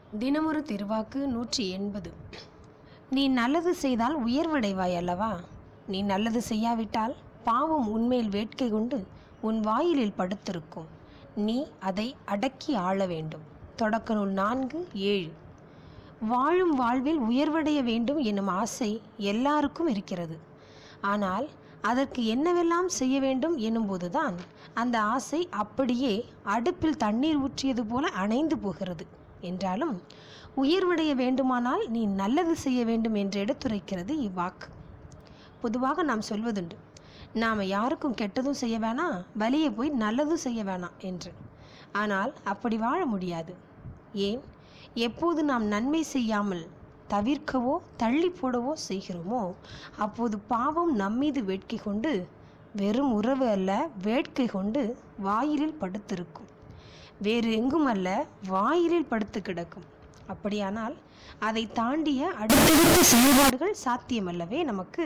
தினமொரு திருவாக்கு நூற்றி எண்பது நீ நல்லது செய்தால் உயர்வடைவாய் அல்லவா நீ நல்லது செய்யாவிட்டால் பாவம் உன்மேல் வேட்கை கொண்டு உன் வாயிலில் படுத்திருக்கும் நீ அதை அடக்கி ஆள வேண்டும் தொடக்க நூல் நான்கு ஏழு வாழும் வாழ்வில் உயர்வடைய வேண்டும் எனும் ஆசை எல்லாருக்கும் இருக்கிறது ஆனால் அதற்கு என்னவெல்லாம் செய்ய வேண்டும் எனும்போதுதான் அந்த ஆசை அப்படியே அடுப்பில் தண்ணீர் ஊற்றியது போல அணைந்து போகிறது என்றாலும் உயர்வடைய வேண்டுமானால் நீ நல்லது செய்ய வேண்டும் என்று எடுத்துரைக்கிறது இவ்வாக்கு பொதுவாக நாம் சொல்வதுண்டு நாம் யாருக்கும் கெட்டதும் செய்ய வேணாம் வலியை போய் நல்லதும் செய்ய வேணாம் என்று ஆனால் அப்படி வாழ முடியாது ஏன் எப்போது நாம் நன்மை செய்யாமல் தவிர்க்கவோ தள்ளி போடவோ செய்கிறோமோ அப்போது பாவம் நம்மீது வேட்கை கொண்டு வெறும் உறவு அல்ல வேட்கை கொண்டு வாயிலில் படுத்திருக்கும் வேறு எங்கும் அல்ல வாயிலில் படுத்து கிடக்கும் அப்படியானால் அதை தாண்டிய அடுத்தடுத்த செயல்பாடுகள் சாத்தியமல்லவே நமக்கு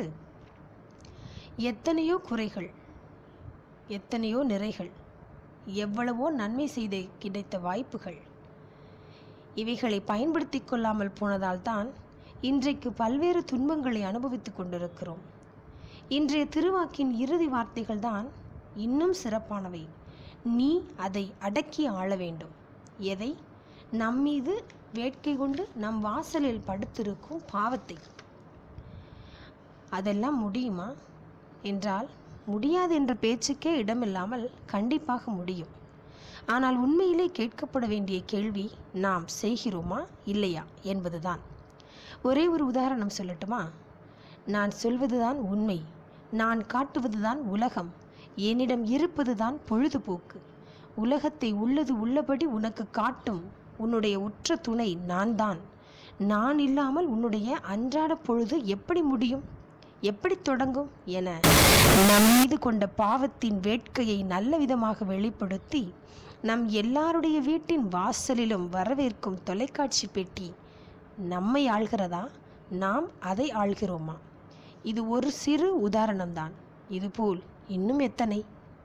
எத்தனையோ குறைகள் எத்தனையோ நிறைகள் எவ்வளவோ நன்மை செய்த கிடைத்த வாய்ப்புகள் இவைகளை பயன்படுத்தி கொள்ளாமல் போனதால் தான் இன்றைக்கு பல்வேறு துன்பங்களை அனுபவித்துக் கொண்டிருக்கிறோம் இன்றைய திருவாக்கின் இறுதி வார்த்தைகள் தான் இன்னும் சிறப்பானவை நீ அதை அடக்கி ஆள வேண்டும் எதை நம்மீது வேட்கை கொண்டு நம் வாசலில் படுத்திருக்கும் பாவத்தை அதெல்லாம் முடியுமா என்றால் முடியாது என்ற பேச்சுக்கே இடமில்லாமல் கண்டிப்பாக முடியும் ஆனால் உண்மையிலே கேட்கப்பட வேண்டிய கேள்வி நாம் செய்கிறோமா இல்லையா என்பதுதான் ஒரே ஒரு உதாரணம் சொல்லட்டுமா நான் சொல்வதுதான் உண்மை நான் காட்டுவதுதான் உலகம் என்னிடம் இருப்பதுதான் பொழுதுபோக்கு உலகத்தை உள்ளது உள்ளபடி உனக்கு காட்டும் உன்னுடைய உற்ற துணை நான் தான் நான் இல்லாமல் உன்னுடைய அன்றாட பொழுது எப்படி முடியும் எப்படி தொடங்கும் என நம் மீது கொண்ட பாவத்தின் வேட்கையை நல்ல விதமாக வெளிப்படுத்தி நம் எல்லாருடைய வீட்டின் வாசலிலும் வரவேற்கும் தொலைக்காட்சி பெட்டி நம்மை ஆள்கிறதா நாம் அதை ஆள்கிறோமா இது ஒரு சிறு உதாரணம்தான் இதுபோல் இன்னும் எத்தனை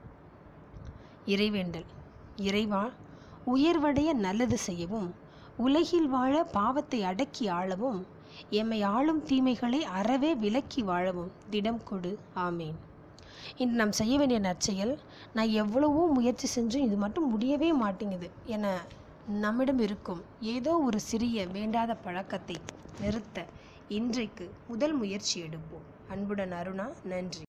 இறைவேண்டல் இறைவா உயர்வடைய நல்லது செய்யவும் உலகில் வாழ பாவத்தை அடக்கி ஆளவும் எம்மை ஆளும் தீமைகளை அறவே விலக்கி வாழவும் திடம் கொடு ஆமேன் இன்று நாம் செய்ய வேண்டிய நற்செயல் நான் எவ்வளவோ முயற்சி செஞ்சும் இது மட்டும் முடியவே மாட்டேங்குது என நம்மிடம் இருக்கும் ஏதோ ஒரு சிறிய வேண்டாத பழக்கத்தை நிறுத்த இன்றைக்கு முதல் முயற்சி எடுப்போம் அன்புடன் அருணா நன்றி